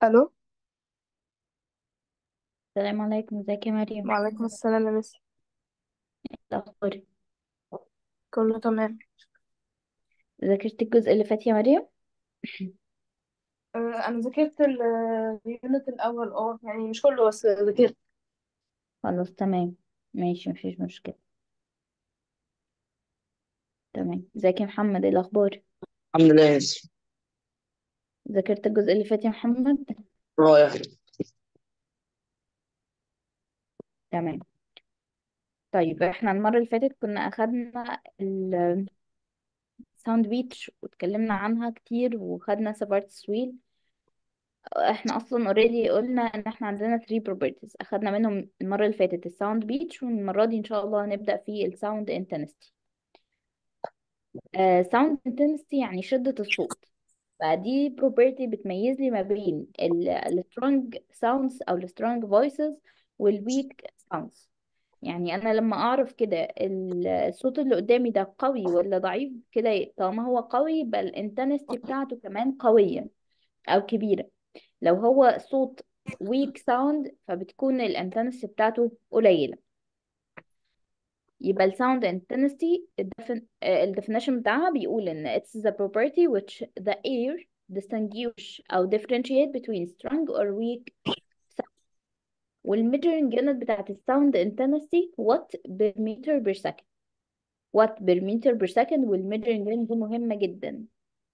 الو السلام عليكم ازيك يا مريم وعليكم السلام يا مس ايه الاخبار كله تمام ذاكرت الجزء اللي فات يا مريم آه، انا ذاكرت ال- اليونت الاول اه يعني مش كله بس ذاكرت خلاص تمام ماشي مفيش مشكلة تمام ازيك يا محمد ايه الاخبار الحمد لله يا ياسر ذاكرت الجزء اللي فات يا محمد رايح تمام طيب احنا المرة اللي فاتت كنا اخدنا الساوند بيتش واتكلمنا عنها كتير وخدنا سبارت سويل احنا اصلا اوريدي قلنا ان احنا عندنا 3 properties اخدنا منهم المرة اللي فاتت الساوند بيتش والمرة دي ان شاء الله هنبدأ في الساوند انتنستي ساوند انتنستي يعني شدة الصوت فدي property بتميز لي ما بين ال ال strong sounds أو ال strong voices وال weak sounds يعني أنا لما أعرف كده ال- الصوت اللي قدامي ده قوي ولا ضعيف كده طالما هو قوي يبقى ال intensity بتاعته كمان قوية أو كبيرة لو هو صوت weak sound فبتكون ال intensity بتاعته قليلة يبقى ال sound intensity الدفن... آه، ال definition بتاعها بيقول إن it's the property which the air distinguish أو differentiate between strong or weak sound والmeasuring unit بتاعت ال sound intensity watt per meter per second watt per meter per second والmeasuring unit دي مهمة جدا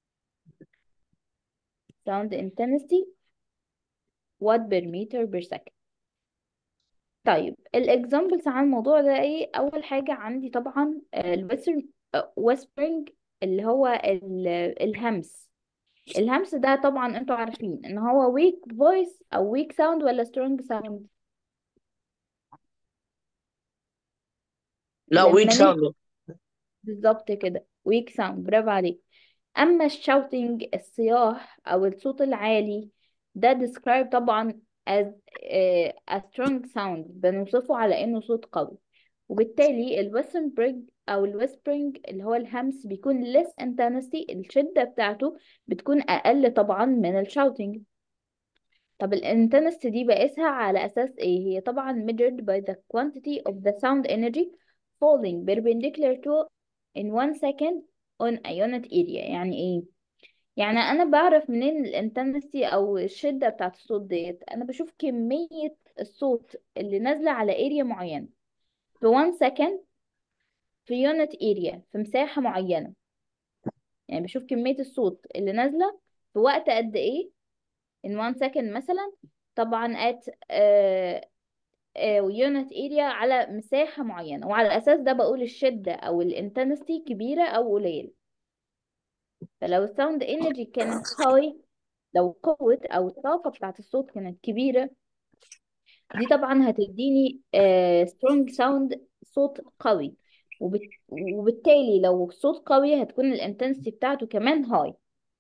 sound intensity watt per meter per second طيب الاكزامبلز عن الموضوع ده ايه اول حاجة عندي طبعا الويسترن whispering اللي هو ال- الهمس الهمس ده طبعا انتوا عارفين ان هو weak voice او weak sound ولا strong sound لا ويك لما نيجي ساوند بالظبط كده weak sound برافو عليك اما الشاوتينج الصياح او الصوت العالي ده describe طبعا as uh, a strong sound بنوصفه على انه صوت قوي وبالتالي الويسبرنج او الويسبرنج اللي هو الهمس بيكون less intensity الشدة بتاعته بتكون اقل طبعا من الشاوتينج طب الانتنستي دي بقيسها على أساس إيه؟ هي طبعا measured by the quantity of the sound energy falling perpendicular to in one second on a unit area يعني إيه؟ يعني أنا بعرف منين الانتنستي أو الشدة بتاعت الصوت ديت أنا بشوف كمية الصوت اللي نازلة على area معينة في one second في unit area في مساحة معينة يعني بشوف كمية الصوت اللي نازلة في وقت قد إيه in one second مثلا طبعا at يونت اريا على مساحة معينة وعلى الأساس ده بقول الشدة أو الانتنستي كبيرة أو قليلة فلو الساوند انرجي كانت هاي لو قوة أو الطاقة بتاعت الصوت كانت كبيرة دي طبعا هتديني سترونج ساوند صوت قوي وبت... وبالتالي لو الصوت قوي هتكون الانتنستي بتاعته كمان هاي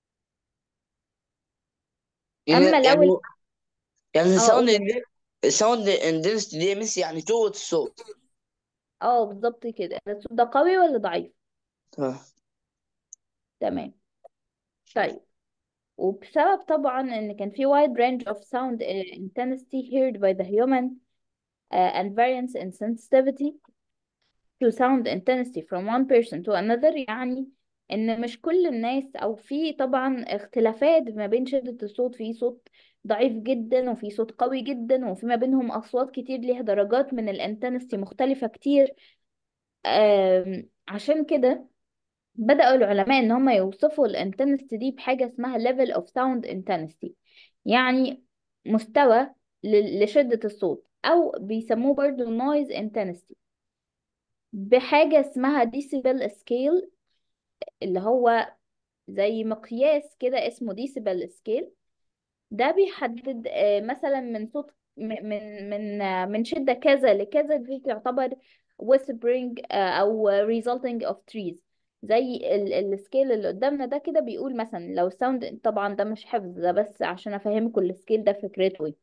يعني أما لو يعني ال... يعني اه الساوند قول الساوند اندنس دي مس يعني قوة الصوت اه بالظبط كده الصوت ده قوي ولا ضعيف تمام تمام طيب وبسبب طبعا ان كان في wide range of sound uh, intensity heard by the human uh, and variance in sensitivity to sound intensity from one person to another يعني ان مش كل الناس او في طبعا اختلافات ما بين شدة الصوت في صوت ضعيف جدا وفي صوت قوي جدا وفي ما بينهم اصوات كتير ليها درجات من الانتنستي مختلفة كتير آم، عشان كده بدأوا العلماء ان هم يوصفوا الانتنستي دي بحاجة اسمها level of sound intensity يعني مستوى ل- لشدة الصوت او بيسموه برضو noise intensity بحاجة اسمها decibel scale اللي هو زي مقياس كده اسمه decibel scale ده بيحدد آه، مثلا من صوت م- من من آه، من شدة كذا لكذا دي تعتبر whispering آه، أو resulting of trees زي ال- السكيل اللي قدامنا ده كده بيقول مثلا لو الساوند طبعا ده مش حفظ ده بس عشان افهمكم السكيل ده فكرته ايه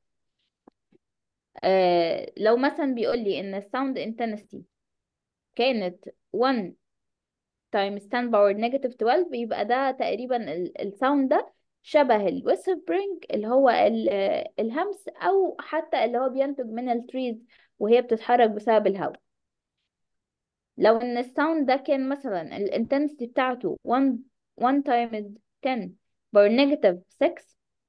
آه لو مثلا بيقول لي ان الساوند intensity كانت 1 times 10 باور نيجاتيف 12 يبقى ده تقريبا الساوند ده شبه الويسبرينج اللي هو ال- الهمس او حتى اللي هو بينتج من التريز وهي بتتحرك بسبب الهواء لو ان الساوند ده كان مثلا الانتنسيتي بتاعته 1 1 times 10 باور نيجاتيف 6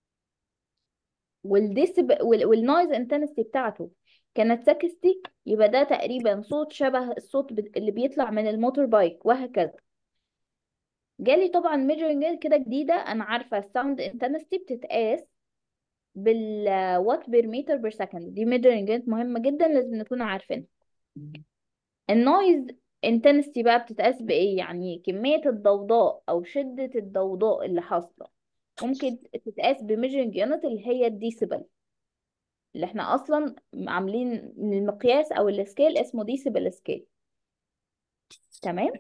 والديسب والنويز انتنسيتي بتاعته كانت 60 يبقى ده تقريبا صوت شبه الصوت بت- اللي بيطلع من الموتور بايك وهكذا جالي طبعا ميجرنج كده جديدة أنا عارفة الساوند انتنسيتي بتتقاس بالوات بير متر بير سكند دي ميجرنج مهمة جدا لازم نكون عارفينها النويز انتنسيتي بقى بتتقاس بإيه يعني كمية الضوضاء أو شدة الضوضاء اللي حاصلة ممكن تتقاس بميجرنج يونت اللي هي الديسيبل اللي احنا أصلا عاملين المقياس أو السكيل اسمه ديسيبل سكيل تمام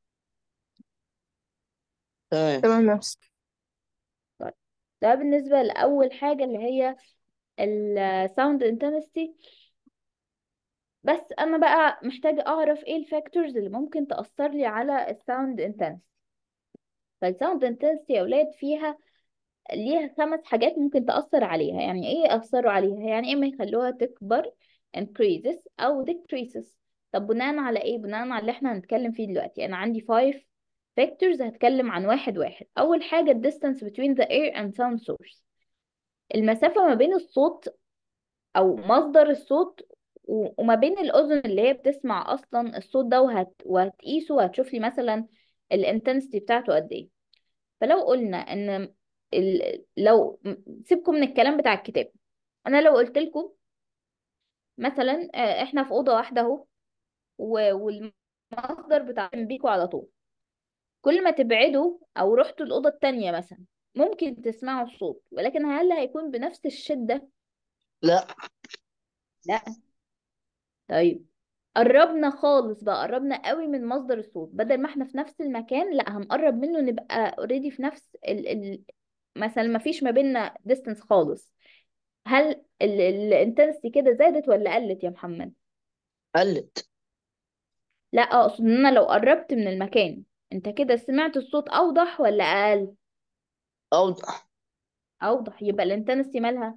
تمام تمام نفس طيب ده بالنسبة لأول حاجة اللي هي الساوند انتنسيتي بس انا بقى محتاجة اعرف ايه الفاكتورز اللي ممكن تأثر لي على الساوند انتنسيتي فالساوند انتنسيتي يا اولاد فيها ليها خمس حاجات ممكن تأثر عليها يعني ايه يأثروا عليها يعني اما يخلوها تكبر increases او decreases طب بناء على ايه بناء على اللي احنا هنتكلم فيه دلوقتي انا عندي 5 factors هتكلم عن واحد واحد اول حاجة ال distance between the air and sound source المسافة ما بين الصوت او مصدر الصوت و- وما بين الاذن اللي هي بتسمع اصلا الصوت ده وهت... وهتقيسه وهتشوف لي مثلا الانتنسيتي بتاعته قد ايه فلو قلنا ان ال... لو م- سيبكم من الكلام بتاع الكتاب انا لو قلت لكم مثلا آه، احنا في اوضه واحده اهو و- والمصدر بتاع بيكوا على طول كل ما تبعدوا او رحتوا الاوضه التانية مثلا ممكن تسمعوا الصوت ولكن هل هيكون بنفس الشده لا لا طيب قربنا خالص بقى قربنا قوي من مصدر الصوت بدل ما احنا في نفس المكان لا هنقرب منه نبقى اوريدي في نفس ال ال مثلا ما فيش ما بيننا ديستنس خالص هل الانتنسيتي كده زادت ولا قلت يا محمد قلت لا اقصد ان انا لو قربت من المكان انت كده سمعت الصوت اوضح ولا اقل اوضح اوضح يبقى الانتنسيتي مالها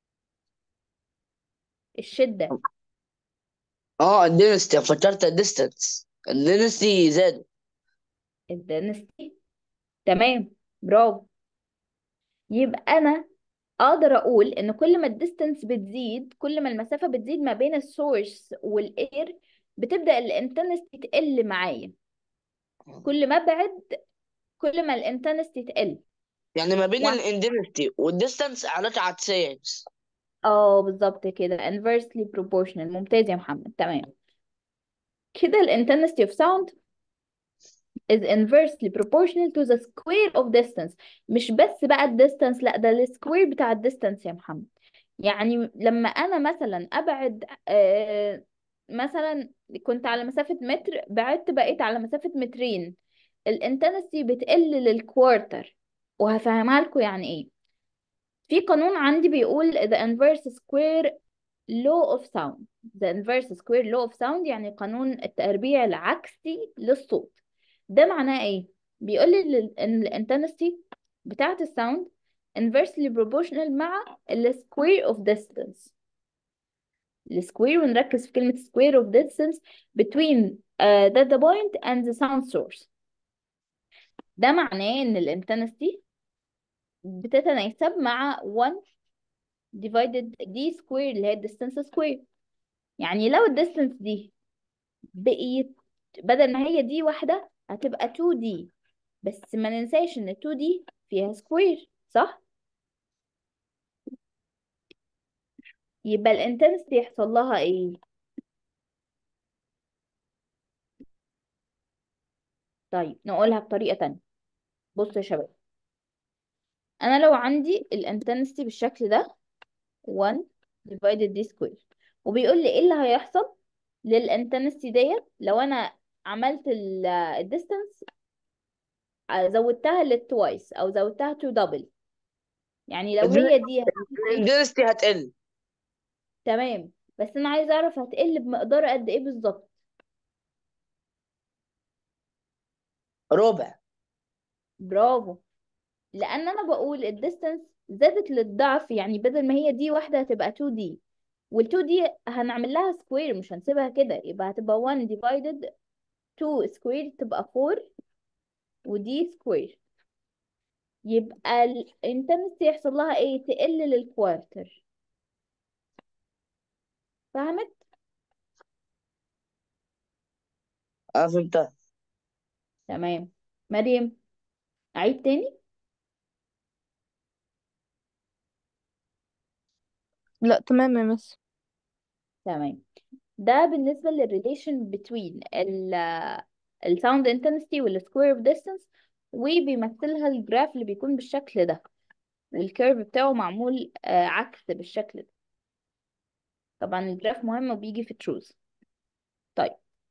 الشدة اه الدينستي افتكرت الديستنس الدينستي زاد الانتنسيتي تمام برافو يبقى انا اقدر اقول ان كل ما الديستنس بتزيد كل ما المسافة بتزيد ما بين السورس والاير بتبدأ الانتنسيتي تقل معايا كل ما ابعد كل ما الانتنسيتي تقل يعني ما بين وع- الاندنستي والديستنس علاقة عكسية اه بالظبط كده inversely proportional ممتاز يا محمد تمام كده ال intensity of sound is inversely proportional to the square of distance مش بس بقى ال distance لا ده ال square بتاع ال distance يا محمد يعني لما انا مثلا ابعد آه مثلا كنت على مسافة متر بعدت بقيت على مسافة مترين الانتنسيتي بتقل للكوارتر وهفهمها لكم يعني ايه في قانون عندي بيقول the inverse square law of sound the inverse square law of sound يعني قانون التربيع العكسي للصوت ده معناه ايه بيقول لي ان الانتنسيتي بتاعه الساوند inversely proportional مع ال square of distance السكوير ونركز في كلمة square of distance between uh, the, the point and the sound source ده معناه ان الانتنسيتي بتتناسب مع 1 divided d square اللي هي distance square يعني لو الديستنس دي بقيت بدل ما هي دي واحدة هتبقى 2D بس ما ننساش ان 2D فيها سكوير صح؟ يبقى الانتنسيتي يحصل لها ايه؟ طيب نقولها بطريقة تانية بصوا يا شباب انا لو عندي الانتنسيتي بالشكل ده 1 divided d square وبيقول لي ايه اللي هيحصل للانتنسيتي ديت لو انا عملت الديستنس زودتها للتوايس او زودتها تو دبل يعني لو هي دي هتبقى ايه الاندنستي هتقل تمام بس انا عايزه اعرف هتقل بمقدار قد ايه بالظبط ربع برافو لان انا بقول الديستانس زادت للضعف يعني بدل ما هي دي واحده هتبقى 2 دي وال2 دي هنعمل لها سكوير مش هنسيبها كده يبقى هتبقى 1 divided 2 سكوير تبقى 4 ودي سكوير يبقى الانتنسيتي يحصل لها ايه تقل للكوارتر فهمت اه فهمتها تمام مريم اعيد تاني لا تمام يا مس تمام ده بالنسبة للريليشن between ال الساوند intensity والسكوير اوف distance وبيمثلها الجراف اللي بيكون بالشكل ده والكيرف بتاعه معمول آه، عكس بالشكل ده طبعا الجراف مهم وبيجي في تروز طيب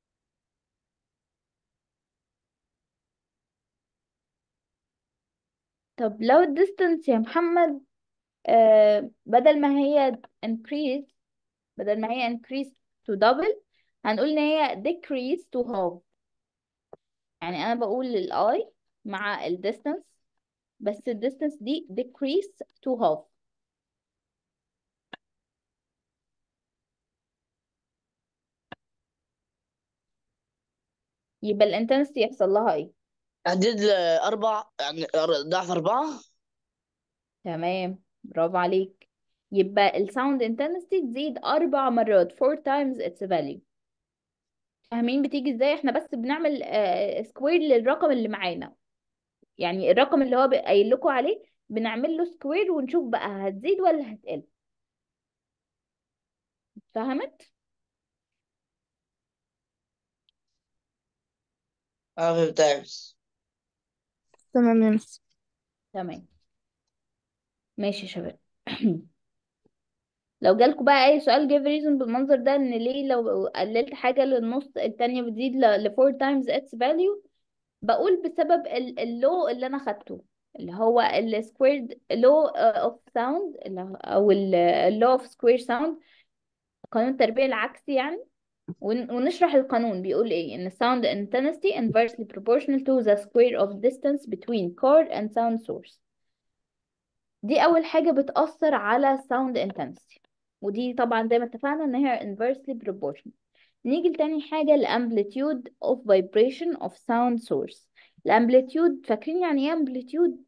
طب لو الديستانس يا محمد آه بدل ما هي increase بدل ما هي increase to double هنقول ان هي decrease to half يعني انا بقول للاي مع ال distance بس ال distance دي decrease to half يبقى ال intensity يحصل لها ايه تحديد أربع يعني ضعف أربعة تمام برافو عليك يبقى ال sound intensity تزيد أربع مرات four times its value فاهمين بتيجي ازاي احنا بس بنعمل سكوير للرقم اللي معانا يعني الرقم اللي هو قايل لكم عليه بنعمل له سكوير ونشوف بقى هتزيد ولا هتقل فهمت اه فهمتها بس تمام يا مس تمام ماشي يا شباب لو جالكوا بقى اي سؤال give reason بالمنظر ده ان ليه لو قللت حاجة للنص التانية بتزيد ل ل 4 times its value بقول بسبب اللو اللي انا خدته اللي هو ال squared law of sound اللي هو- او ال law of square sound قانون التربيع العكسي يعني ون- ونشرح القانون بيقول ايه ان sound intensity inversely proportional to the square of distance between core and sound source دي اول حاجة بتأثر على sound intensity ودي طبعا زي ما اتفقنا ان هي inversely proportional نيجي لتاني حاجة ال amplitude of vibration of sound source الامبليتيود فاكرين يعني ايه امبليتيود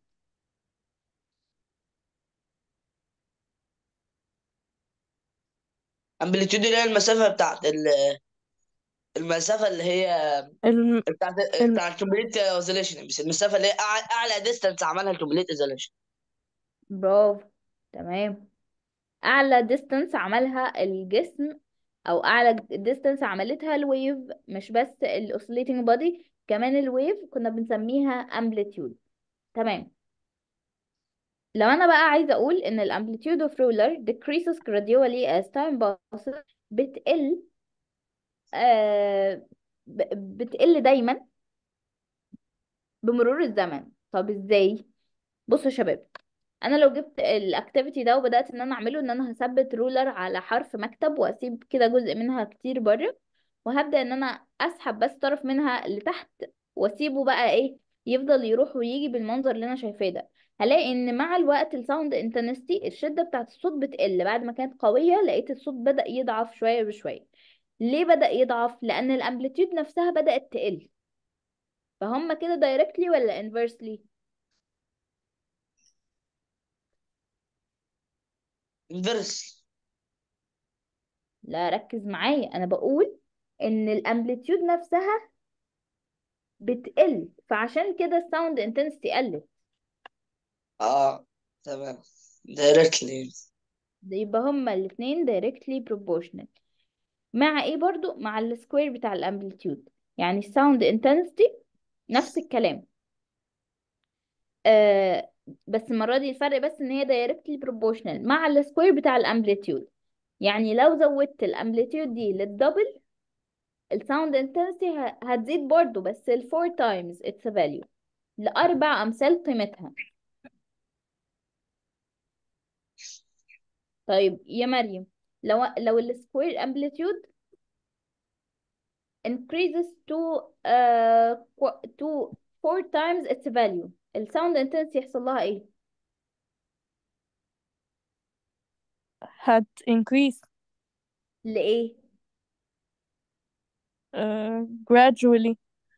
امبليتيود اللي هي المسافة بتاعت ال- المسافة اللي هي الم... بتاعت الم... بتاعت الكومبليت اوزيليشن بس المسافة اللي هي أعلى, أعلى ديستانس عملها الكومبليت اوزيليشن برافو تمام اعلى distance عملها الجسم او اعلى distance عملتها الويف مش بس ال oscillating body كمان الويف كنا بنسميها amplitude تمام لو انا بقى عايزه اقول ان ال amplitude of ruler decreases gradually as time passes بتقل آه ب- بتقل دايما بمرور الزمن طب ازاي بصوا يا شباب انا لو جبت الاكتيفيتي ده وبدات ان انا اعمله ان انا هثبت رولر على حرف مكتب واسيب كده جزء منها كتير بره وهبدا ان انا اسحب بس طرف منها لتحت واسيبه بقى ايه يفضل يروح ويجي بالمنظر اللي انا شايفاه ده هلاقي ان مع الوقت الساوند انتنستي الشده بتاعت الصوت بتقل بعد ما كانت قويه لقيت الصوت بدا يضعف شويه بشويه ليه بدا يضعف لان الامبليتيود نفسها بدات تقل فهم كده دايركتلي ولا انفرسلي انفرس لا ركز معايا انا بقول ان الامبليتيود نفسها بتقل فعشان كده الساوند انتنسيتي قلت اه تمام دايركتلي ده يبقى هما الاتنين directly proportional مع ايه برضو مع السكوير بتاع الامبليتيود يعني الساوند انتنسيتي نفس الكلام آه بس المرة دي الفرق بس ان هي directly proportional مع السكوير بتاع الامبليتيود يعني لو زودت الامبليتيود دي للدبل الساوند انتنسيتي هتزيد برضو بس ال 4 times its value لأربع أمثال قيمتها طيب يا مريم لو لو السكوير امبليتيود increases to uh, qu- to four times its value الساوند intensity يحصل لها ايه هت increase لإيه uh, gradually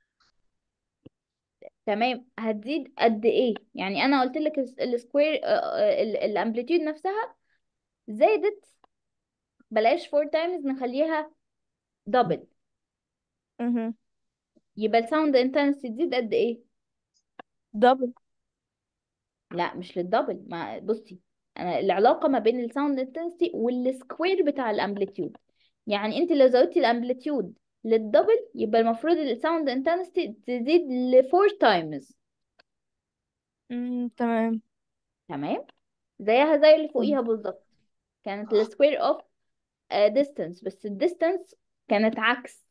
تمام هتزيد قد ايه يعني انا قلت لك السكوير الامبليتيود نفسها زادت بلاش فور تايمز نخليها دبل mhm يبقى الساوند انتنسيتي تزيد قد ايه double لا مش للدبل ما بصي انا العلاقه ما بين الساوند انتنسيتي والسكوير بتاع الامبليتيود يعني انت لو زودتي الامبليتيود للدبل يبقى المفروض الساوند انتنسيتي تزيد لفور تايمز mm, تمام تمام زيها زي اللي فوقيها بالظبط كانت السكوير اوف distance بس الديستانس كانت عكس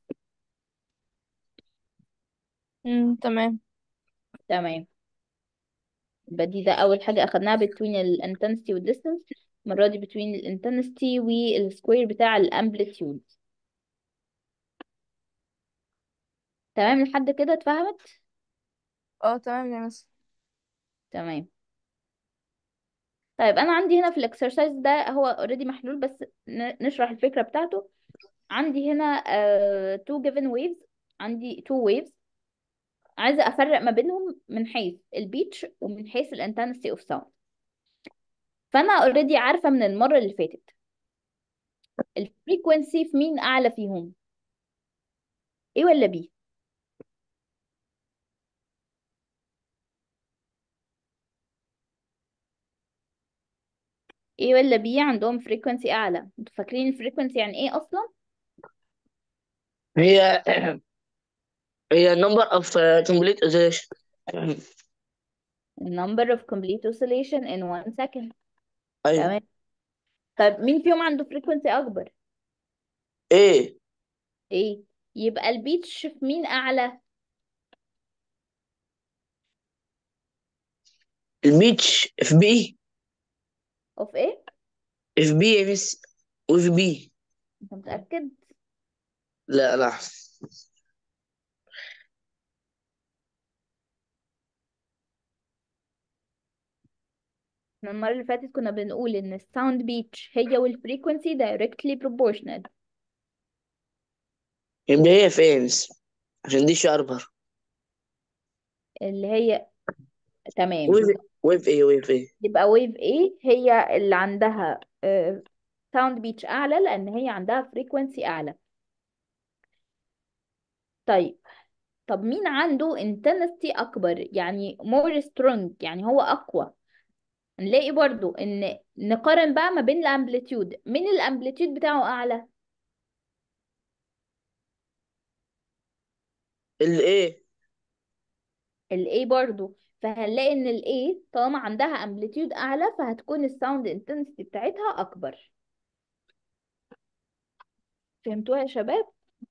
mm, تمام تمام يبقى دي ده أول حاجة أخدناها between ال intensity وال distance المرة دي between ال intensity والسكوير بتاع الامبليتيود تمام لحد كده اتفهمت اه تمام يا مس تمام طيب أنا عندي هنا في الاكسرسايز ده هو اوريدي محلول بس ن- نشرح الفكرة بتاعته عندي هنا uh, two given waves عندي two waves عايزة أفرق ما بينهم من حيث البيتش ومن حيث ال intensity of sound فأنا اوريدي عارفة من المرة اللي فاتت الفريكونسي في مين أعلى فيهم ايه ولا بي ايه ولا بي عندهم فريكونسي اعلى انتوا فاكرين الفريكونسي يعني ايه اصلا هي هي number of uh, complete oscillation number of complete oscillation in one second ايوه تمام طيب مين فيهم عنده فريكونسي اكبر ايه ايه يبقى البيتش في مين اعلى البيتش اف بي اوف ايه اف بي يا مس واف بي انت متأكد لا لا احنا المرة اللي فاتت كنا بنقول ان الساوند بيتش هي والفريكونسي directly proportional يبقى هي في ايه يا مس عشان دي شاربر اللي هي تمام ويف ويف ايه ويف ايه يبقى ويف ايه هي اللي عندها ساوند بيتش اعلى لان هي عندها فريكونسي اعلى طيب طب مين عنده intensity اكبر يعني more strong يعني هو اقوى نلاقي برضو ان نقارن بقى ما بين الامبليتيود مين الامبليتيود بتاعه اعلى الايه الاي برضو فهنلاقي ان الاي طالما عندها امبليتيود اعلى فهتكون الساوند انتنسيتي بتاعتها اكبر فهمتوها يا شباب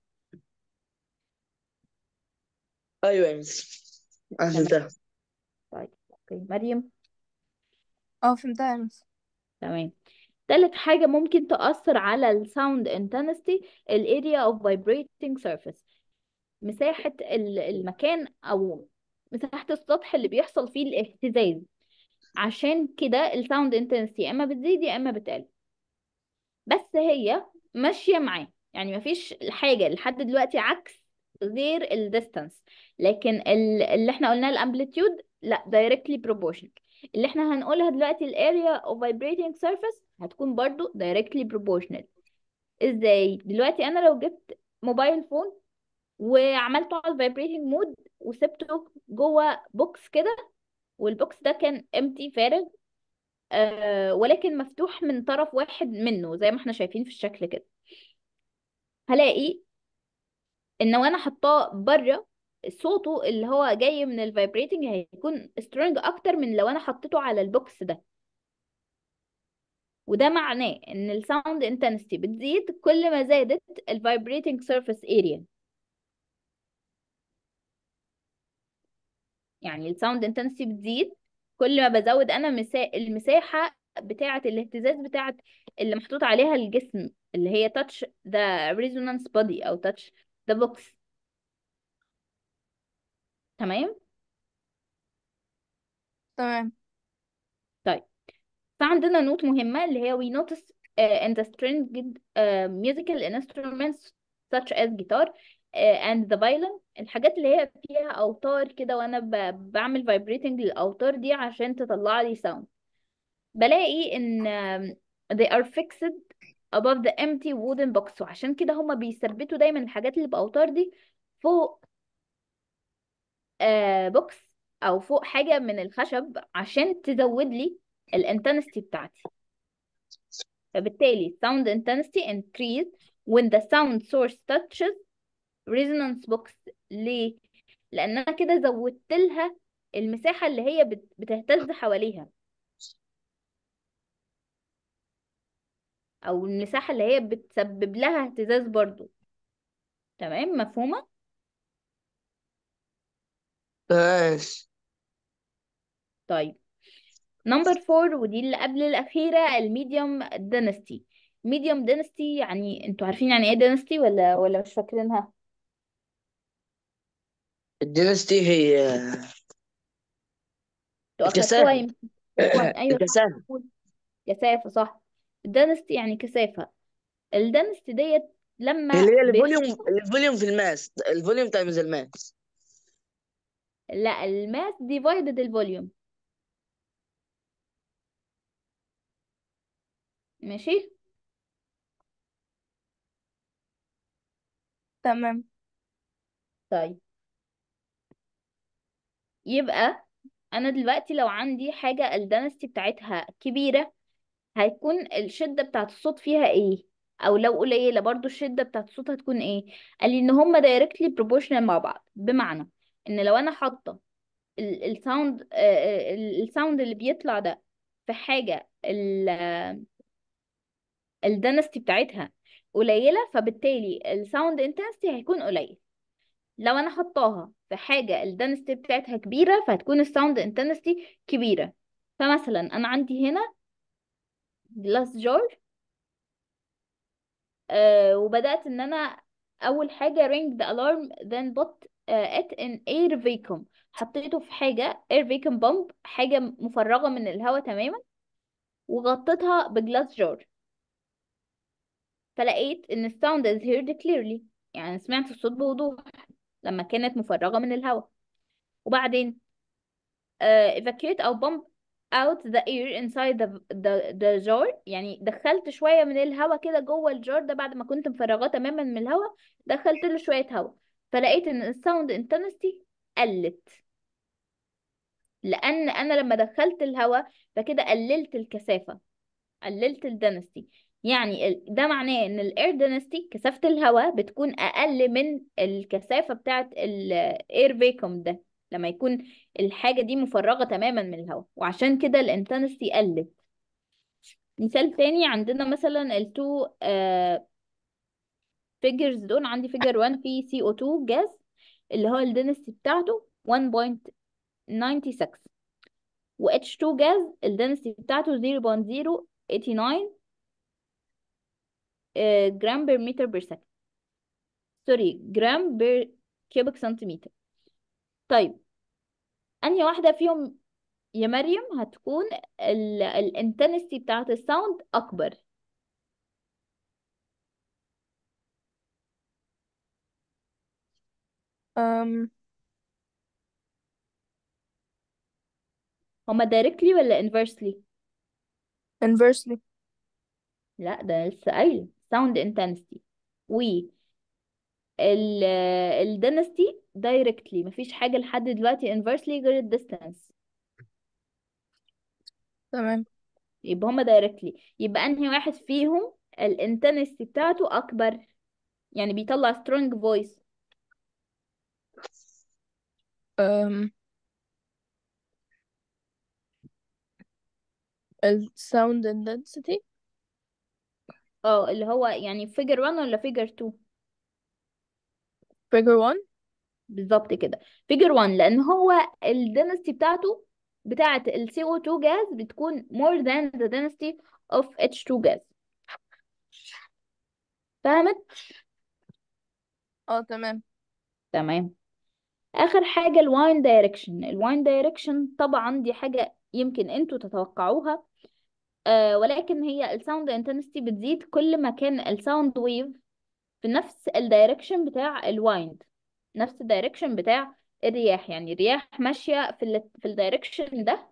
ايوه يا مس انا تمام فهمتها طيب اوكي مريم اه فهمتها يا مس تمام تالت حاجة ممكن تأثر على الساوند intensity ال area of vibrating surface مساحة ال- المكان أو مساحة السطح اللي بيحصل فيه الاهتزاز عشان كده الساوند intensity يا إما بتزيد يا إما بتقل بس هي ماشية معاه يعني مفيش حاجة لحد دلوقتي عكس غير الديستانس لكن ال- اللي احنا قلناه الامبليتيود لا directly proportional اللي احنا هنقولها دلوقتي ال area of vibrating surface هتكون برضو directly proportional ازاي دلوقتي انا لو جبت موبايل فون وعملته على الفايبريتنج مود وسبته جوه بوكس كده والبوكس ده كان empty فارغ آه ولكن مفتوح من طرف واحد منه زي ما احنا شايفين في الشكل كده هلاقي ان وانا حطاه بره صوته اللي هو جاي من الفايبريتنج هيكون سترونج اكتر من لو انا حطيته على البوكس ده وده معناه ان الساوند انتنسيتي بتزيد كل ما زادت الفايبريتنج سيرفيس اريا يعني الساوند انتنسيتي بتزيد كل ما بزود انا مسا... المساحة بتاعة الاهتزاز بتاعة اللي محطوط عليها الجسم اللي هي touch the resonance body او touch the box تمام تمام طيب فعندنا نوت مهمة اللي هي we notice uh, in the stringed uh, musical instruments such as guitar uh, and the violin الحاجات اللي هي فيها أوتار كده وأنا ب- بعمل vibrating للأوتار دي عشان تطلع لي sound بلاقي إن um, they are fixed above the empty wooden box وعشان كده هما بيثبتوا دايما الحاجات اللي بأوتار دي فوق آه بوكس أو فوق حاجة من الخشب عشان تزود لي الانتنستي بتاعتي فبالتالي sound intensity increase when the sound source touches resonance box ليه؟ لأن أنا كده زودت لها المساحة اللي هي بت- بتهتز حواليها أو المساحة اللي هي بتسبب لها اهتزاز برضو تمام مفهومة؟ ماشي طيب نمبر فور ودي اللي قبل الأخيرة الميديوم دينستي ميديوم دينستي يعني انتوا عارفين يعني ايه دينستي ولا ولا مش فاكرينها؟ الدينستي هي انتوا أخدتوها الكثافة يمكن أيوة صح الكثافة كثافة صح الدنستي يعني كثافة الدنستي ديت لما اللي هي بيحصل الفوليوم الفوليوم في الماس الفوليوم تايمز الماس لا الماس ديفايدد الفوليوم ماشي تمام طيب يبقى انا دلوقتي لو عندي حاجة الدنستي بتاعتها كبيرة هيكون الشدة بتاعت الصوت فيها ايه او لو قليلة برضو الشدة بتاعت الصوت هتكون ايه قال لي ان هما دايركتلي بروبورشنال مع بعض بمعنى ان لو انا حاطة الساوند الساوند اللي بيطلع ده في حاجة الدنستي بتاعتها قليلة فبالتالي الساوند انتنستي هيكون قليل لو انا حطاها في حاجة الدنستي بتاعتها كبيرة فهتكون الساوند انتنستي كبيرة فمثلا انا عندي هنا جلاس جار آه وبدأت ان انا اول حاجة ring the alarm then put uh, it in air vacuum حطيته في حاجة air vacuum pump حاجة مفرغة من الهواء تماما وغطيتها بجلاس جار فلقيت ان الساوند is heard clearly يعني سمعت الصوت بوضوح لما كانت مفرغة من الهواء وبعدين uh, evacuate أو pump out the air inside the, the, the jar يعني دخلت شوية من الهواء كده جوه الجار ده بعد ما كنت مفرغاه تماما من الهواء دخلت له شوية هواء فلقيت ان الساوند intensity قلت لأن أنا لما دخلت الهواء فكده قللت الكثافة قللت الدنستي يعني ال- ده معناه ان الاير دنستي كثافة الهواء بتكون اقل من الكثافة بتاعت الاير فيكوم ده لما يكون الحاجة دي مفرغة تماما من الهواء وعشان كده الانتنستي قلت مثال تاني عندنا مثلا التو فيجرز دول عندي فيجر 1 فيه CO2 جاز اللي هو الدنستي بتاعته 1.96 و H2 جاز الدنستي بتاعته 0.089 آه، جرام بير متر بير سكند سوري جرام بير كيوبيك سنتيمتر طيب انهي واحدة فيهم يا مريم هتكون الانتنستي بتاعت الساوند اكبر um, هما directly ولا inversely inversely لا ده لسه قايله sound intensity و ال الدنستي directly مفيش حاجة لحد دلوقتي inversely غير الديستانس تمام يبقى هما directly يبقى انهي واحد فيهم الانتنستي بتاعته اكبر يعني بيطلع strong voice um, ال sound intensity اه اللي هو يعني figure 1 ولا figure 2 figure 1 بالظبط كده figure 1 لان هو الدنستي بتاعته بتاعة ال CO2 gas بتكون more than the density of H2 gas فهمت اه تمام تمام اخر حاجه الواين دايركشن الواين دايركشن طبعا دي حاجه يمكن انتوا تتوقعوها آه ولكن هي الساوند انتنسيتي بتزيد كل ما كان الساوند ويف في نفس الدايركشن بتاع الوايند نفس الدايركشن بتاع الرياح يعني الرياح ماشيه في ال في الدايركشن ده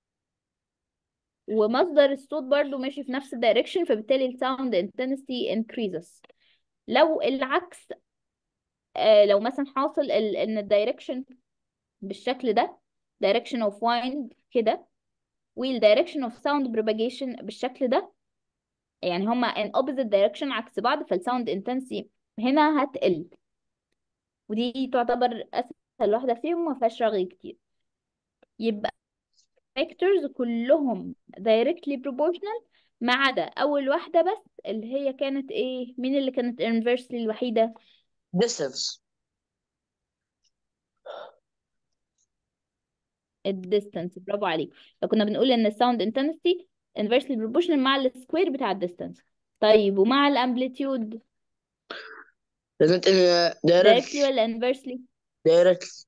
ومصدر الصوت برضو ماشي في نفس الدايركشن فبالتالي الساوند انتنسيتي increases لو العكس آه لو مثلا حاصل ال- ان الدايركشن بالشكل ده direction of wind كده وال direction of sound propagation بالشكل ده يعني هما in opposite direction عكس بعض فالساوند intensity هنا هتقل ودي تعتبر اسهل واحدة فيهم ما فيهاش رغي كتير يبقى factors كلهم directly proportional ما عدا اول واحدة بس اللي هي كانت ايه مين اللي كانت inversely الوحيدة distance الديستانس برافو عليك فكنا بنقول ان الساوند انتنسيتي inversely proportional مع السكوير بتاع الديستانس طيب ومع الامبليتيود لازم تبقى directly directly ولا inversely directly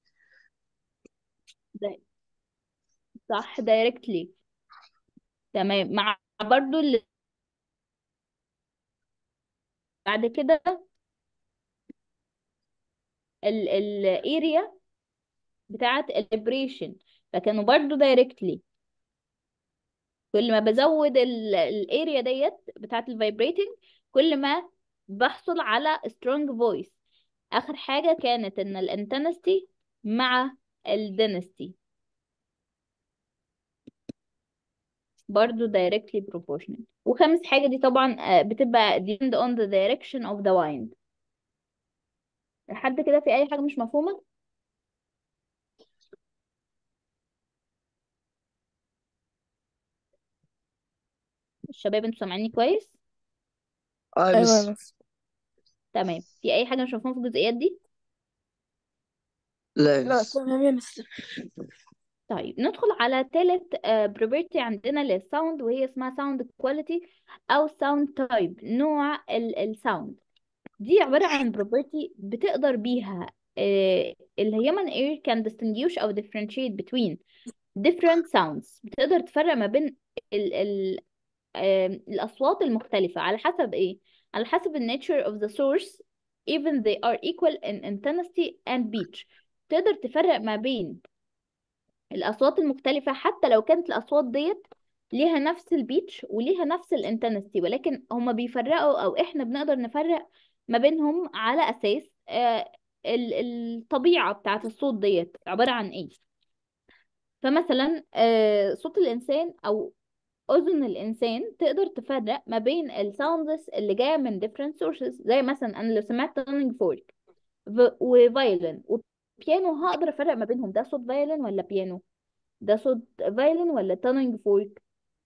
ده- صح directly تمام مع برضو اللي بعد كده ال ال area بتاعت الابريشن فكانوا برضو directly كل ما بزود الاريا ديت بتاعت الفايبريتنج كل ما بحصل على strong voice اخر حاجة كانت ان الانتنستي مع الدنستي برضو directly proportional وخامس حاجة دي طبعا آه، بتبقى depend on the direction of the wind لحد كده في اي حاجة مش مفهومة الشباب انتوا سامعيني كويس اه ايوه بس يا مس تمام في اي حاجة مش مفهومة في الجزئيات دي لا لا بس تمام يا مس طيب ندخل على تالت بروبرتي عندنا للساوند وهي اسمها ساوند كواليتي او ساوند تايب نوع الساوند دي عبارة عن property بتقدر بيها آه، ال human ear can distinguish أو differentiate between different sounds بتقدر تفرق ما بين ال ال آه، الأصوات المختلفة على حسب إيه؟ على حسب ال nature of the source even they are equal in intensity and pitch تقدر تفرق ما بين الأصوات المختلفة حتى لو كانت الأصوات ديت ليها نفس البيتش وليها نفس الانتنستي ولكن هما بيفرقوا أو إحنا بنقدر نفرق ما بينهم على أساس آه، ال- الطبيعة بتاعت الصوت ديت عبارة عن إيه فمثلا آه، صوت الإنسان أو أذن الإنسان تقدر تفرق ما بين الساوندز اللي جاية من different sources زي مثلا أنا لو سمعت tuning fork وفايولين وبيانو هقدر أفرق ما بينهم ده صوت فايولين ولا بيانو ده صوت فايولين ولا تانينج فورك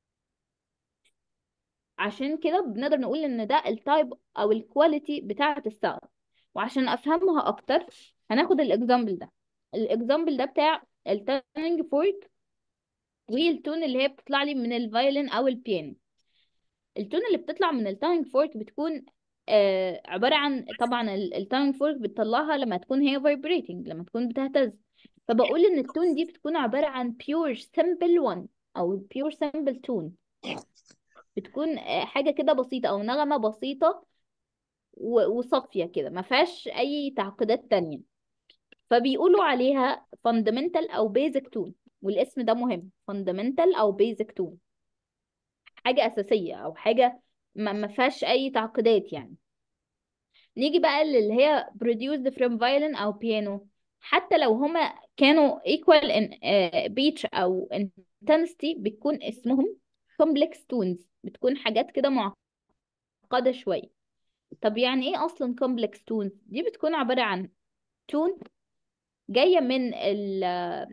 عشان كده بنقدر نقول ان ده التايب او الكواليتي بتاعة الساوند وعشان افهمها اكتر هناخد الاكزامبل ده الاكزامبل ده بتاع التانينج فورك والتون اللي هي بتطلع لي من الفايولين او البيانو التون اللي بتطلع من التانينج فورك بتكون آه عبارة عن طبعا التانينج فورك بتطلعها لما تكون هي vibrating لما تكون بتهتز فبقول ان التون دي بتكون عبارة عن pure simple one او pure simple tone بتكون آه، حاجة كده بسيطة او نغمة بسيطة و- وصافية كده ما فيهاش اي تعقيدات تانية فبيقولوا عليها fundamental او basic tone والاسم ده مهم fundamental او basic tone حاجة اساسية او حاجة ما ما فيهاش اي تعقيدات يعني نيجي بقى اللي هي produced from violin أو piano حتى لو هما كانوا equal in uh, pitch أو intensity بتكون اسمهم complex tones بتكون حاجات كده معقدة شوية طب يعني ايه أصلا complex tones دي بتكون عبارة عن tone جاية من ال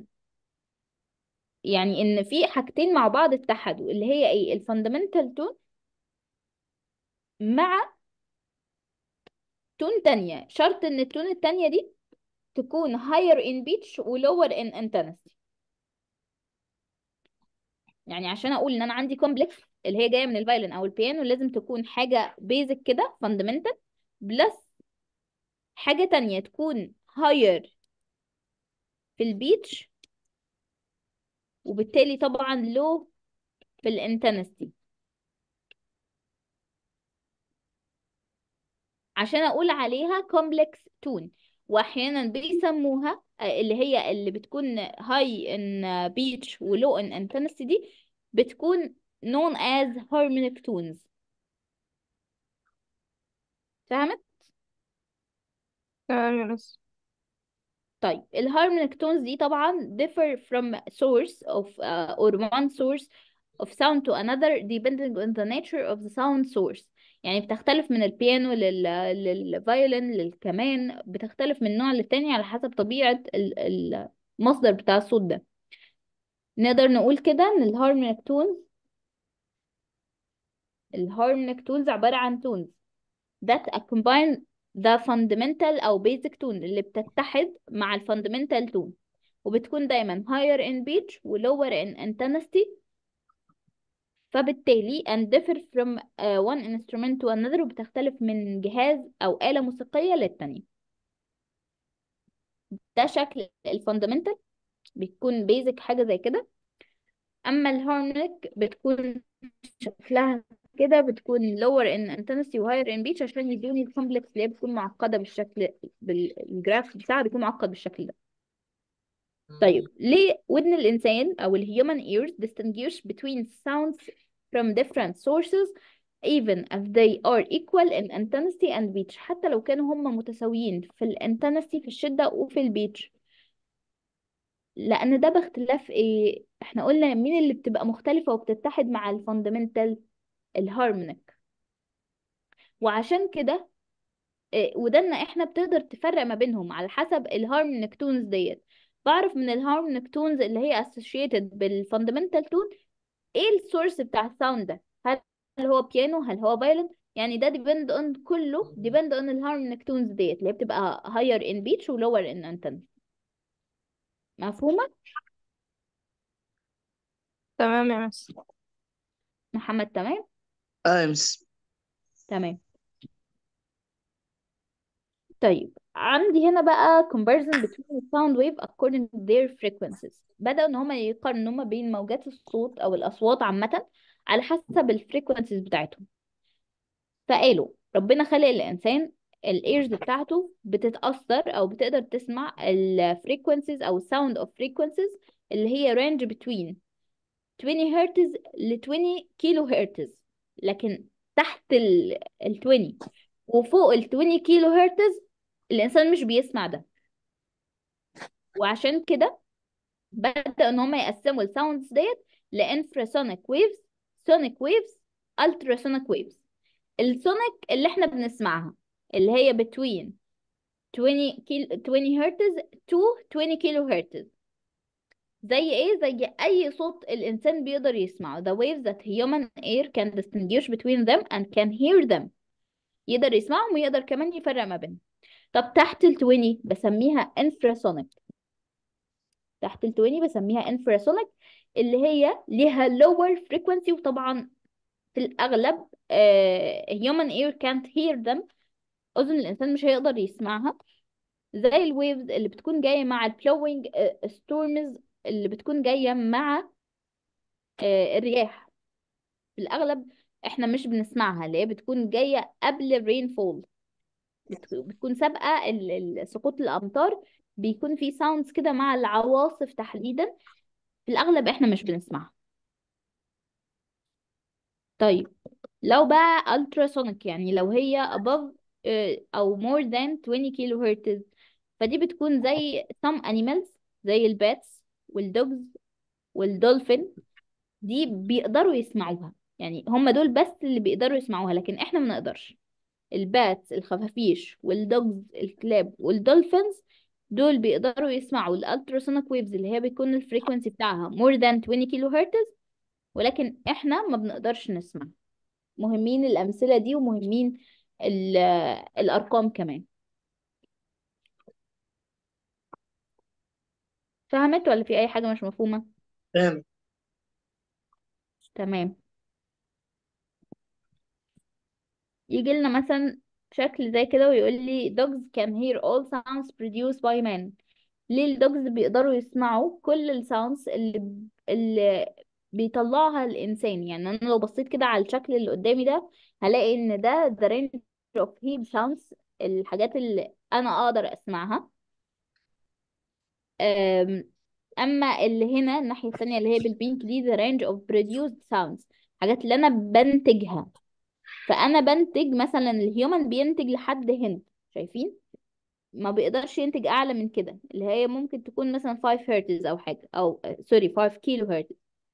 يعني إن في حاجتين مع بعض اتحدوا اللي هي ايه الفاندامنتال تون مع تون تانية شرط إن التون التانية دي تكون higher in pitch و lower in intensity يعني عشان اقول ان انا عندي كومبلكس اللي هي جايه من الفايلن او البيانو لازم تكون حاجه بيزك كده فاندمنتال بلس حاجه تانية تكون higher في البيتش وبالتالي طبعا لو في الانتنستي عشان اقول عليها complex tone واحيانا بيسموها آه، اللي هي اللي بتكون high in pitch و low in intensity دي بتكون known as harmonic tones فهمت تمام يا مس طيب الهارمونيك تونز دي طبعا differ from source of uh, or one source of sound to another depending on the nature of the sound source يعني بتختلف من البيانو لل للفيولين للكمان بتختلف من نوع للتاني على حسب طبيعة ال- المصدر بتاع الصوت ده نقدر نقول كده ان الهارمونيك تونز الهارمونيك تونز عبارة عن تونز that combine the fundamental أو basic tone اللي بتتحد مع ال fundamental tone وبتكون دايما higher in pitch و lower in intensity فبالتالي and differ from uh, one instrument to another وبتختلف من جهاز أو آلة موسيقية للتانية ده شكل ال fundamental بيكون basic حاجة زي كده أما الهارمونيك بتكون شكلها كده بتكون lower in intensity و higher in pitch عشان يدوني الكومبلكس اللي هي بتكون معقدة بالشكل بالجراف بتاعها بيكون معقد بالشكل ده طيب ليه ودن الإنسان أو ال human ears distinguish between sounds from different sources even if they are equal in intensity and pitch حتى لو كانوا هم متساويين في ال intensity في الشدة وفي ال pitch لأن ده باختلاف إيه إحنا قلنا مين اللي بتبقى مختلفة وبتتحد مع ال fundamental الهارمونيك وعشان كده إيه، ودنا احنا بتقدر تفرق ما بينهم على حسب الهارمونيك تونز ديت بعرف من الهارمونيك تونز اللي هي associated بالفاندمنتال تون ايه السورس بتاع الساوند ده هل هو بيانو هل هو فايولين يعني ده depend on كله depend on الهارمونيك تونز ديت اللي هي بتبقى higher in pitch و lower in intensity مفهومة تمام يا مس محمد تمام اه يا مس تمام طيب عندي هنا بقى comparison between sound wave according to their frequencies بدأوا ان هما يقارنوا ما بين موجات الصوت او الاصوات عامة على حسب الفريكونسيز بتاعتهم فقالوا ربنا خلق الانسان الايرز بتاعته بتتأثر او بتقدر تسمع الفريكونسيز او sound of frequencies اللي هي range between 20 هرتز ل 20 كيلو هرتز لكن تحت ال ال 20 وفوق ال 20 كيلو هرتز الإنسان مش بيسمع ده وعشان كده بدأ إن هما يقسموا الساوندز ديت لانفراسونيك ويفز سونيك ويفز التراسونيك ويفز السونيك اللي احنا بنسمعها اللي هي between 20 كيلو 20 هرتز to 20 كيلو هرتز زي ايه زي اي صوت الانسان بيقدر يسمعه the waves that human ear can distinguish between them and can hear them يقدر يسمعهم ويقدر كمان يفرق ما بينهم طب تحت ال 20 بسميها انفراسونيك تحت ال 20 بسميها انفراسونيك اللي هي ليها lower frequency وطبعا في الأغلب آه human ear can't hear them أذن الإنسان مش هيقدر يسمعها زي الويفز اللي بتكون جاية مع البلوينج ستورمز اللي بتكون جاية مع آه الرياح في الأغلب احنا مش بنسمعها اللي هي بتكون جاية قبل الرين فول بتكون سابقة ال- ال- سقوط الأمطار بيكون في ساوندز كده مع العواصف تحديدا في الأغلب احنا مش بنسمعها طيب لو بقى ultrasonic يعني لو هي above آه، أو more than 20 كيلو هرتز فدي بتكون زي some animals زي الباتس والدوجز والدولفين دي بيقدروا يسمعوها يعني هم دول بس اللي بيقدروا يسمعوها لكن احنا ما نقدرش الباتس الخفافيش والدوجز الكلاب والدولفينز دول بيقدروا يسمعوا الالتراسونيك ويفز اللي هي بيكون الفريكونسي بتاعها more than 20 كيلو هرتز ولكن احنا ما بنقدرش نسمع مهمين الأمثلة دي ومهمين ال- الأرقام كمان فهمت ولا في أي حاجة مش مفهومة؟ فاهم تمام يجي لنا مثلا شكل زي كده ويقول لي dogs can hear all sounds produced by man ليه الدوجز بيقدروا يسمعوا كل الساوندز اللي اللي بيطلعها الإنسان يعني أنا لو بصيت كده على الشكل اللي قدامي ده هلاقي إن ده the range of heat sounds الحاجات اللي أنا أقدر أسمعها أم، أما اللي هنا الناحية الثانية اللي هي بالبينك دي the range of produced sounds حاجات اللي أنا بنتجها فأنا بنتج مثلا الهيومن بينتج لحد هنا شايفين ما بيقدرش ينتج اعلى من كده اللي هي ممكن تكون مثلا 5 هرتز او حاجه او سوري 5 كيلو هرتز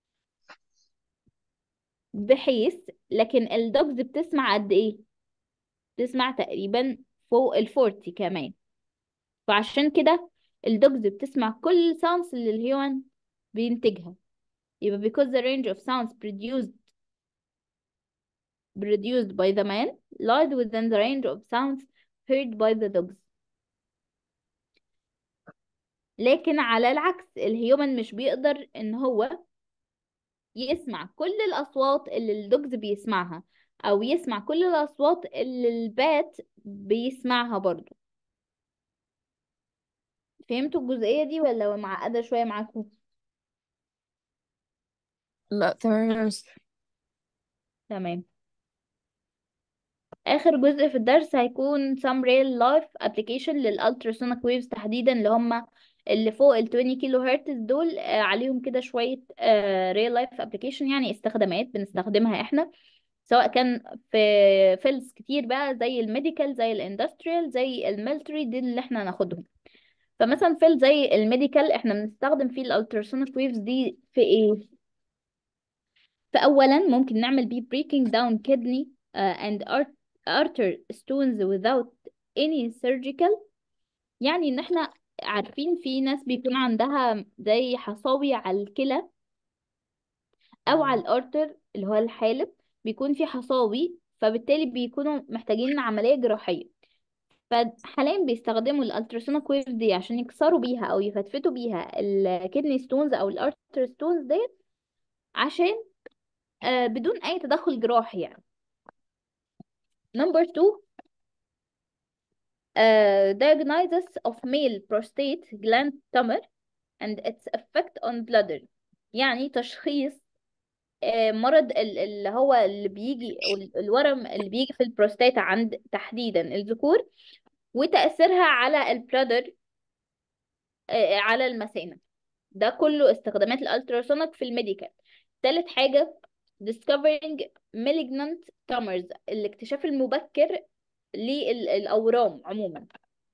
بحيث لكن الدوجز بتسمع قد ايه بتسمع تقريبا فوق ال 40 كمان فعشان كده الدوجز بتسمع كل sounds اللي الهيومن بينتجها يبقى because the range of sounds produced produced by the man lies within the range of sounds heard by the dogs لكن على العكس الهيومن مش بيقدر ان هو يسمع كل الأصوات اللي الدوجز بيسمعها أو يسمع كل الأصوات اللي البات بيسمعها برضو فهمتوا الجزئية دي ولا معقدة شوية معاكم؟ لا تمام يا مس تمام آخر جزء في الدرس هيكون some real life application للالتراسونيك waves تحديدا اللي هم اللي فوق ال 20 كيلو هرتز دول آه، عليهم كده شوية آه، real life application يعني استخدامات بنستخدمها احنا سواء كان في فيلز كتير بقى زي الميديكال زي الاندستريال زي الميلتري دي اللي احنا هناخدهم فمثلا فيلد زي الميديكال احنا بنستخدم فيه الالتراسونيك ويفز دي في ايه فأولا ممكن نعمل بيه breaking down kidney uh, and art- artery stones without any surgical يعني ان احنا عارفين في ناس بيكون عندها زي حصاوي على الكلى او على الارتر اللي هو الحالب بيكون في حصاوي فبالتالي بيكونوا محتاجين عملية جراحية فحاليا بيستخدموا الالتراسونيك ويف دي عشان يكسروا بيها او يفتفتوا بيها الكدني ستونز او الارتر ستونز ديت عشان آه بدون اي تدخل جراحي يعني نمبر 2 uh, diagnosis of male prostate gland tumor and its effect on bladder يعني تشخيص آه، مرض ال- اللي هو اللي بيجي أو ال- الورم اللي بيجي في البروستاتا عند تحديدا الذكور وتأثيرها على البلادر آه، على المثانة ده كله استخدامات الالتراسونيك في الميديكال تالت حاجة discovering malignant tumors الاكتشاف المبكر للأورام عموما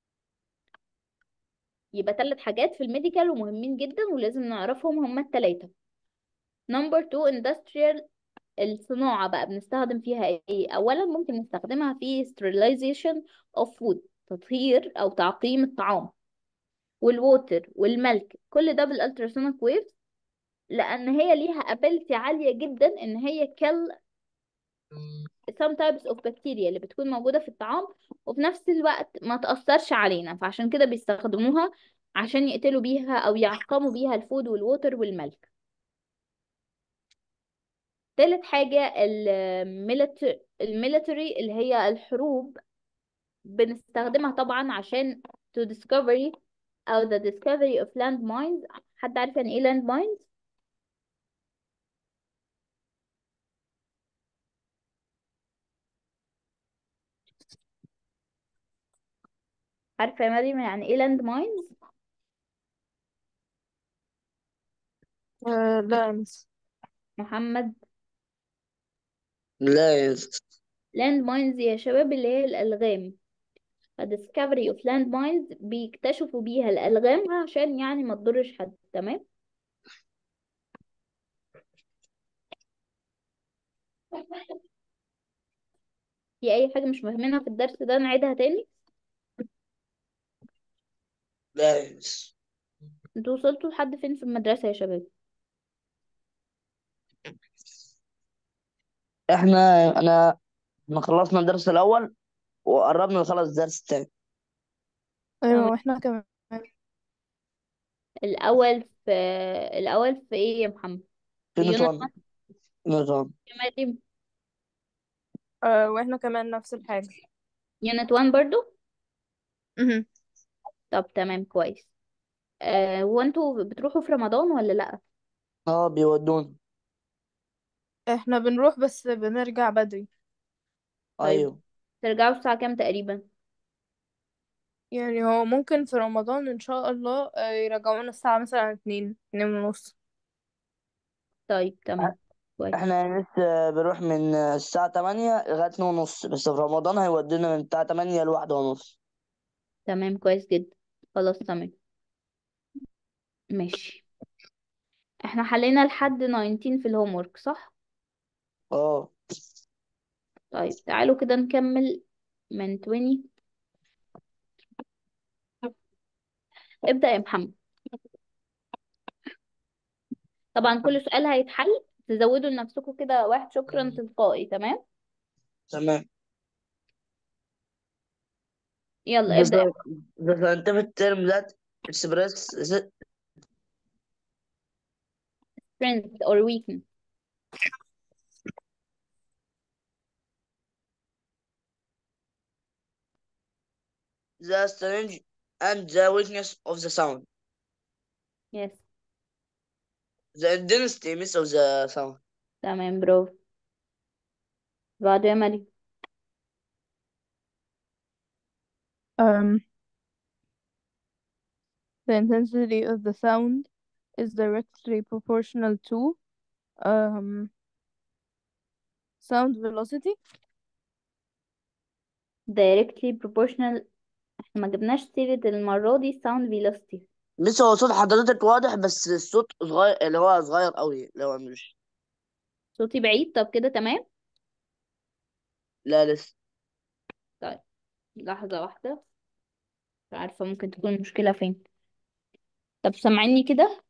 يبقى ثلاث حاجات في الميديكال ومهمين جدا ولازم نعرفهم هما التلاتة نمبر 2 industrial الصناعة بقى بنستخدم فيها ايه اولا ممكن نستخدمها في sterilization of food تطهير او تعقيم الطعام والووتر والملك كل ده بالالتراسونيك ويفز لان هي ليها ابيلتي عالية جدا ان هي kill some types of bacteria اللي بتكون موجودة في الطعام وفي نفس الوقت ما تأثرش علينا فعشان كده بيستخدموها عشان يقتلوا بيها أو يعقموا بيها الفود والووتر والملك تالت حاجة الميلتري الميلتري اللي هي الحروب بنستخدمها طبعا عشان to discovery أو the discovery of land mines حد عارف يعني ايه land mines؟ عارفة يا مريم يعني ايه land mines؟ آه لا يا مس محمد لا يا أستاذ. land mines يا شباب اللي هي الألغام discovery of land mines بيكتشفوا بيها الألغام عشان يعني ما تضرش حد تمام في أي حاجة مش فاهمينها في الدرس ده نعيدها تاني لا يا أستاذ. انتوا وصلتوا لحد فين في المدرسة يا شباب احنا انا احنا خلصنا الدرس الاول وقربنا نخلص الدرس الثاني ايوه تمام واحنا كمان الأول في الأول في ايه يا محمد في يونت يونت 1 يونت 1 يا مريم آه واحنا كمان نفس الحاجة يونت 1 برضو مهم. طب تمام كويس آه وانتوا بتروحوا في رمضان ولا لأ اه بيودوني احنا بنروح بس بنرجع بدري طيب ايوه ترجعوا الساعة كام تقريبا يعني هو ممكن في رمضان ان شاء الله آه، يرجعونا الساعة مثلا اتنين اتنين ونص طيب تمام كويس احنا لسه بنروح من الساعة 8 لغاية 2 ونص بس في رمضان هيودينا من الساعة 8 لواحدة ونص تمام كويس جدا خلاص تمام ماشي احنا حلينا لحد 19 في الهوم ورك صح اه طيب تعالوا كده نكمل من 20 ابدأ يا محمد طبعا كل سؤال هيتحل تزودوا لنفسكم كده واحد شكرا تلقائي تمام تمام يلا The, ابدأ يا sci- the scientific term that expresses strength or weakness the strength and the weakness of the sound. yes The intensity miss of the sound. تمام برافو بعد يا مريم Um, the intensity of the sound is directly proportional to um, sound velocity. directly proportional احنا ما جبناش سيرة المرة دي sound velocity لسه هو صوت حضرتك واضح بس الصوت صغير اللي هو صغير قوي اللي هو مش صوتي بعيد طب كده تمام لا لسه طيب لحظة واحدة مش عارفة ممكن تكون المشكلة فين طب سامعيني كده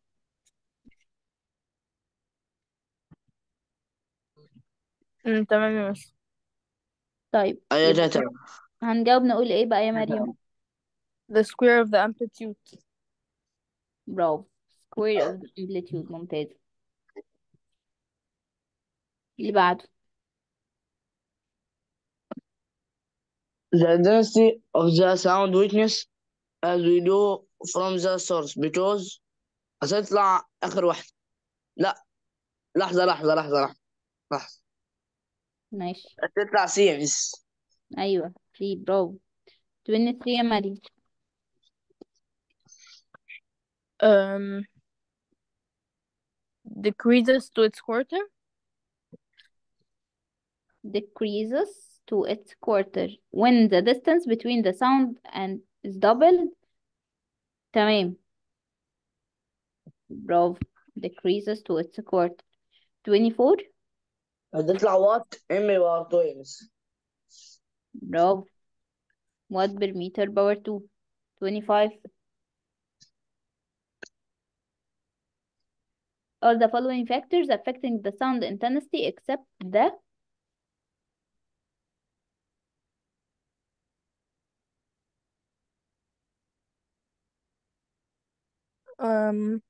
Mm, تمام يا مس طيب ايوه يبقى ده تمام هنجاوب نقول ايه بقى يا مريم the square of the amplitude برافو square of the amplitude ممتاز اللي بعده The intensity of the sound weakness as we do from the source because هتطلع آخر واحدة لا لحظة لحظة لحظة لحظة لحظة ماشي هتطلع سي مس ايوه في برافو 23 يا مريم um, decreases to its quarter. decreases to its quarter when the distance between the sound and is doubled تمام برافو decreases to its quarter 24 هتطلع وات ام باور 2 مس برافو watt per meter power 2 25 all the following factors affecting the sound intensity except the Um,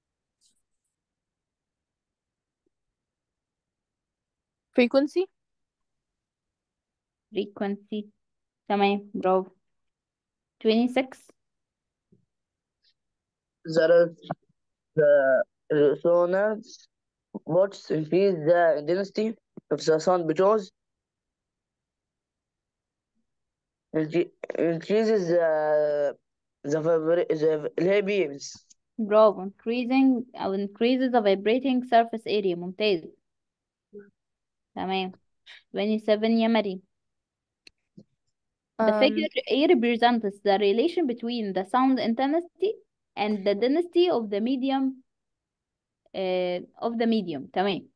frequency. frequency تمام برافو 26 the the resonance watts increase the intensity of the sound because it increases the the vibra- the اللي هي beams برافو increasing أو increases the vibrating surface area ممتاز تمام 27 يا مريم The Um, figure A represents the relation between the sound intensity and the density of the medium uh, of the medium تمام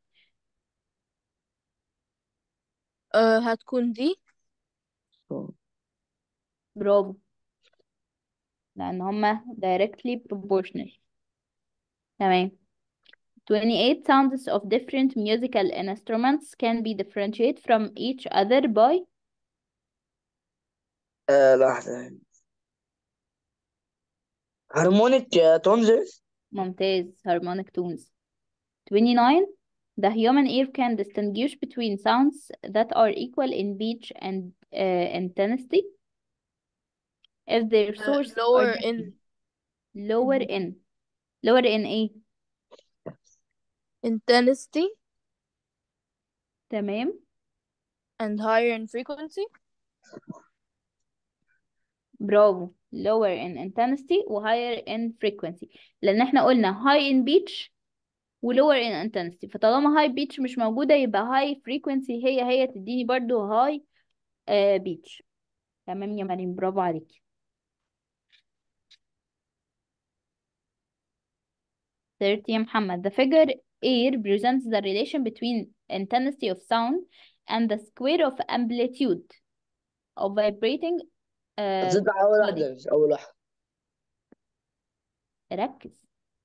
uh, هتكون دي برافو لأن هما directly proportional تمام 28 sounds of different musical instruments can be differentiated from each other by آه لحظة هارمونيك تونز ممتاز harmonic tones 29 The human ear can distinguish between sounds that are equal in pitch and uh, intensity if their uh, sources are lower different. in lower in lower in ايه intensity تمام and higher in frequency برافو lower in intensity و higher in frequency لان احنا قلنا high in pitch و lower in intensity فطالما high pitch مش موجودة يبقى high frequency هي هي تديني برضو high آه pitch تمام يا مريم برافو عليكي 30 يا محمد the figure A represents the relation between intensity of sound and the square of amplitude of vibrating uh, تصدق أول body واحدة مش أول واحدة ركز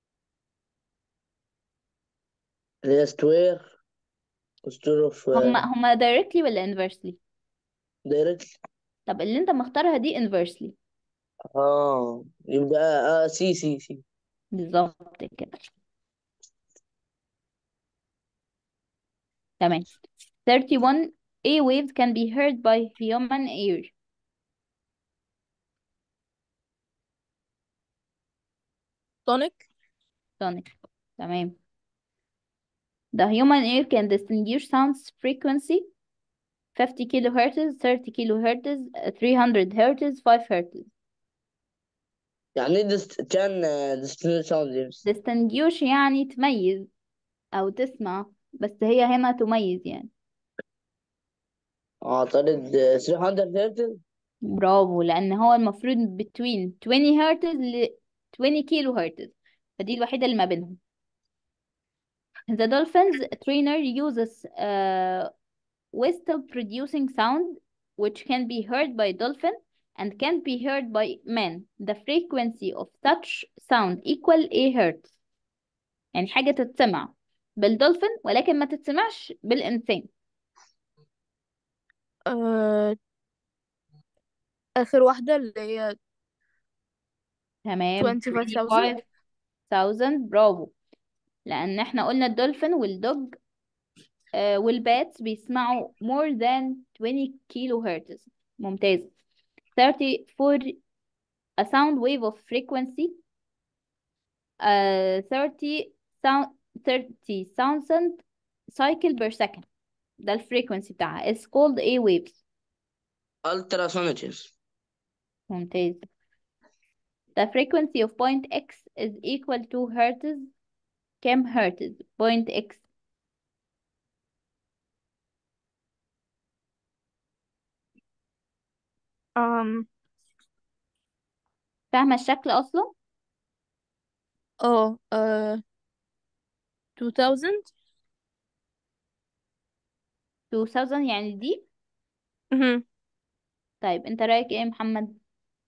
اللي هي ستوير ستوير اوف هما هما directly ولا inversely دايركت طب اللي انت مختارها دي inversely اه يبقى آه سي سي سي بالظبط كده تمام 31 A waves can be heard by human ear sonic sonic تمام The human ear can distinguish sounds frequency 50 kilohertz 30 kilohertz 300 hertz 5 hertz يعني دست... كان ديستنيشن ساوند جيمس distinguish يعني تميز أو تسمع بس هي هنا تميز يعني اعترض 300 هرتز برافو لأن هو المفروض between 20 hertz ل 20 كيلو هرتز فدي الوحيدة اللي ما بينهم The dolphin's trainer uses uh, whistle producing sound which can be heard by dolphin and can be heard by man. The frequency of such sound equal a hertz. يعني حاجة تتسمع بالدولفين ولكن ما تتسمعش بالإنسان. آه... آخر واحدة اللي هي تمام 25,000 25,000 برافو لأن احنا قلنا الدولفين والدوج آه والباتس بيسمعوا more than 20 كيلو هرتز ممتاز 34 a sound wave of frequency uh, 30 sound 30 thousand cycle per second ده الفريكونسي بتاعها is called a waves الترا سونيتس ممتاز the frequency of point x is equal to hertz كام hertz point x um فاهمة الشكل أصلا اه آه... 2000 2000 يعني دي مهم. طيب انت رأيك ايه يا محمد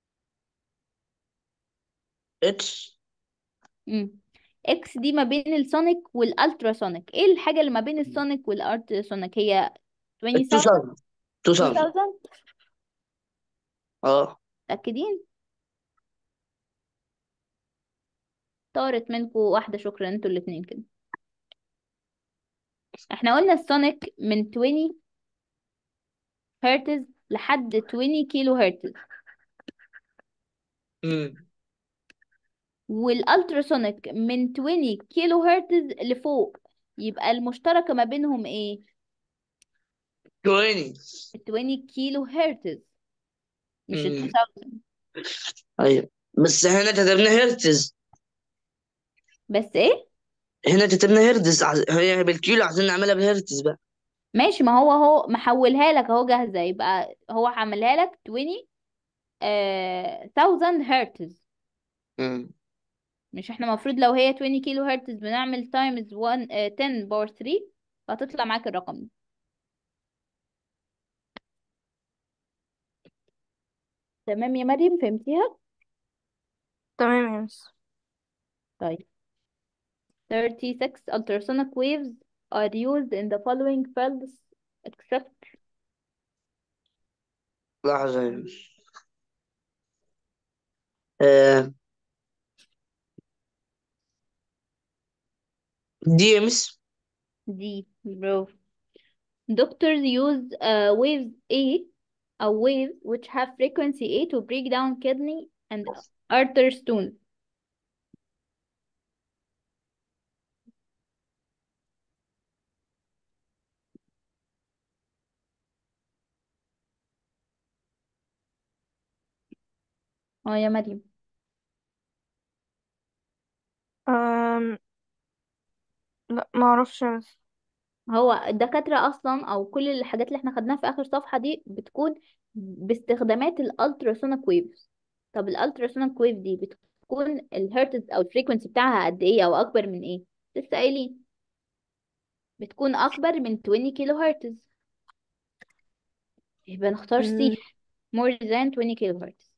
اتش امم اكس دي ما بين السونيك والالتراسونيك ايه الحاجة اللي ما بين السونيك والالتراسونيك هي 20000 2000 2000 2000 اه متأكدين طارت منكم واحدة شكرا انتوا الاتنين كده احنا قلنا السونيك من 20 هرتز لحد 20 كيلو هرتز امم والالتراسونيك من 20 كيلو هرتز لفوق يبقى المشتركة ما بينهم ايه 20 20 كيلو هرتز مش ال امم 2000 ايوه بس هنا كتبنا هرتز بس ايه هنا كتبنا هرتز عز- هي بالكيلو عايزين نعملها بالهرتز بقى ماشي ما هو هو محولها لك اهو جاهزة يبقى هو عملها لك 20 آه 1000 هرتز امم مش احنا المفروض لو هي 20 كيلو هرتز بنعمل تايمز 1 آه 10 باور 3 فهتطلع معاك الرقم ده تمام يا مريم فهمتيها تمام يا مس طيب 36 ultrasonic waves are used in the following fields except لحظة يا مس. آه. دي يا مس D برافو doctors use uh, waves A أو waves which have frequency A to break down kidney and artery stones اه يا مريم أم... لا ما اعرفش يا مس هو الدكاترة أصلا أو كل الحاجات اللي احنا خدناها في آخر صفحة دي بتكون باستخدامات الالتراسونيك ويفز طب الالتراسونيك ويف دي بتكون الهرتز أو الفريكونسي بتاعها قد إيه أو أكبر من إيه لسه قايلين بتكون أكبر من 20 كيلو هرتز يبقى نختار مم، سي more than 20 كيلو هرتز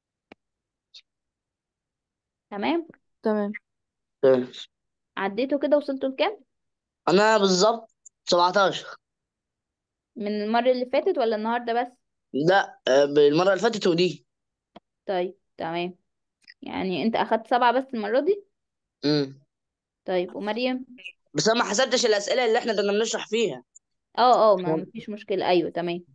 تمام تمام. تمام عديتوا كده وصلتوا لكام انا بالظبط 17 من المرة اللي فاتت ولا النهاردة بس لا آه، بالمره اللي فاتت ودي طيب تمام يعني انت أخدت سبعة بس المرة دي امم طيب ومريم بس انا ما حسبتش الاسئله اللي احنا كنا بنشرح فيها اه اه ما مفيش مشكلة أيوه تمام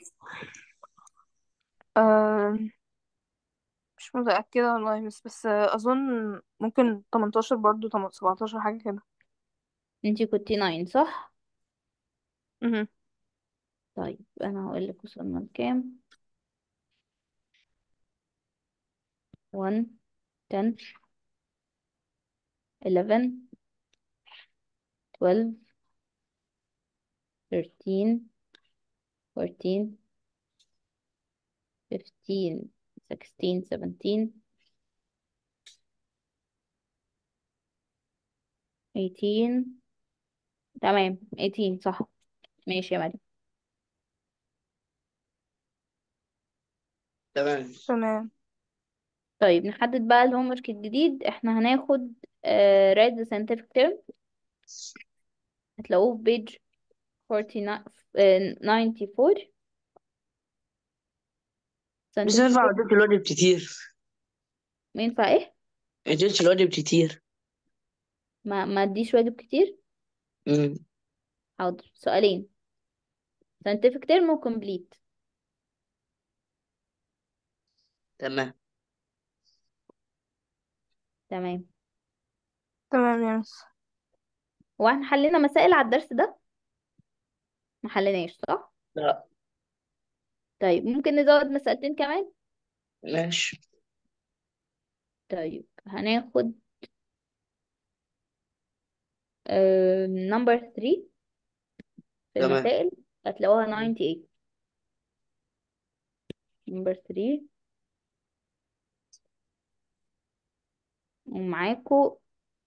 أم... مش متأكدة والله بس بس أظن ممكن 18 برضو 17 حاجة كده انتي كنتي ناين صح مهم. طيب انا هقول لك وصلنا لكام 1 10 11 12 13 14 15 16 17 18 تمام 18 صح ماشي يا مريم تمام تمام طيب نحدد بقى الهوم ورك الجديد احنا هناخد uh, read the scientific term هتلاقوه في بيج 49 آه، 94 مش scientific ينفع ما term اديتش الواجب كتير ما ينفع ايه ما اديتش الواجب كتير ما ما اديش واجب كتير امم حاضر سؤالين scientific term و complete تمام تمام تمام يا مس هو احنا حلينا مسائل على الدرس ده ما حليناش صح لا طيب ممكن نزود مسألتين كمان ماشي طيب هناخد نمبر 3 في تمام المسائل هتلاقوها 98 نمبر 3 ومعاكو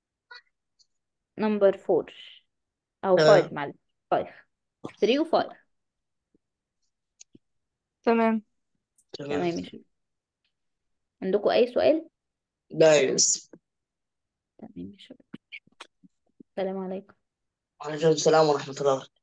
نمبر 4 او 5 تمام معلش 5 3 و 5 تمام تمام تمام ماشي عندكم اي سؤال لا بس تمام ماشي السلام عليكم وعليكم السلام ورحمة الله